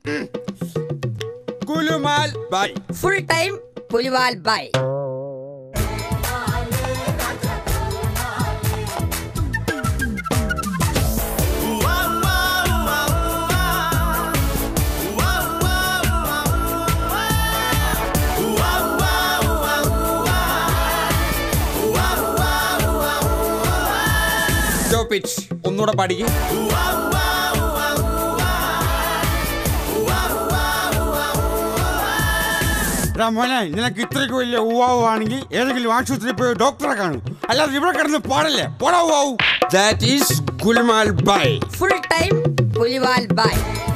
കുലുമാൽ by full time പുലിവാൽ by stop it ഒന്നുകൂടെ പാടിക്ക് എടാ മോനെ നിനക്ക് ഇത്രയ്ക്ക് വലിയ ഉവാവുകയാണെങ്കിൽ ഏതെങ്കിലും ആശുപത്രിയിൽ പോയി ഡോക്ടറെ കാണും അല്ലാതെ ഇവിടെ കിടന്ന് പാടല്ലേ പോടാ ഉവാവു ദാറ്റ് ഈസ് ഗുലുമാൽ ബൈ ഫുൾ ടൈം പുലിവാൽ ബൈ